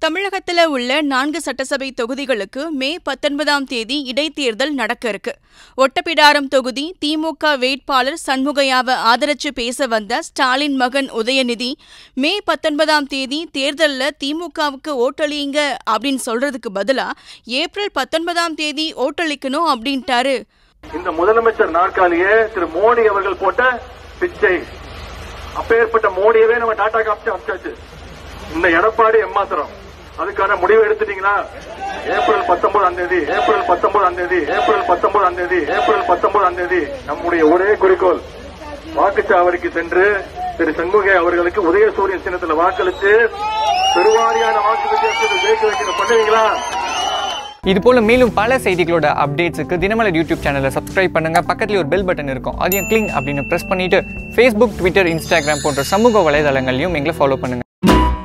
தமிழகத்துல உள்ள நான்கு சட்டசபை தொகுதிகளுக்கு மே பத்தொன்பதாம் தேதி இடைத்தேர்தல் நடக்க இருக்கு ஒட்டப்பிடாரம் தொகுதி திமுக வேட்பாளர் சண்முகையாவை ஆதரிச்சு பேச வந்த ஸ்டாலின் மகன் உதயநிதி மே பத்தொன்பதாம் தேதி தேர்தல்ல திமுகவுக்கு ஓட்டளியுங்க அப்படின்னு சொல்றதுக்கு பதிலா ஏப்ரல் பத்தொன்பதாம் தேதி ஓட்டளிக்கணும் அப்படின்ட்டாரு இந்த முதலமைச்சர் நாற்காலியே திரு மோடி அவர்கள் போட்ட பிச்சை அப்பேற்பட்ட மோடியவே நம்ம டாடா காமிச்சு அமைச்சாச்சு இந்த எடப்பாடி எம்மாத்திரம் அதுக்கான முடிவு எடுத்துட்டீங்களா ஏப்ரல் பத்தொன்பதாம் தேதி ஏப்ரல் பத்தொன்பதாம் தேதி ஏப்ரல் பத்தொன்பதாம் தேதி ஏப்ரல் பத்தொன்பதாம் தேதி நம்முடைய ஒரே குறிக்கோள் வாக்குச்சாவடிக்கு சென்று திரு சண்முகை அவர்களுக்கு உதயசூரியன் சின்னத்துல வாக்களித்து பெருவாரியான வாக்கு வித்தியாசத்தில் ஜெயிக்க வைக்கணும் பண்ணுவீங்களா இது போல மேலும் பல செய்திகளோட அப்டேட்ஸுக்கு தினமலர் யூடியூப் சேனலை சப்ஸ்கிரைப் பண்ணுங்க பக்கத்துல ஒரு பெல் பட்டன் இருக்கும் அதையும் கிளிங் அப்படின்னு பிரஸ் பண்ணிட்டு ஃபேஸ்புக் ட்விட்டர் இன்ஸ்டாகிராம் போன்ற சமூக வலைதளங்களையும் எங்களை ஃபாலோ பண்ணுங்க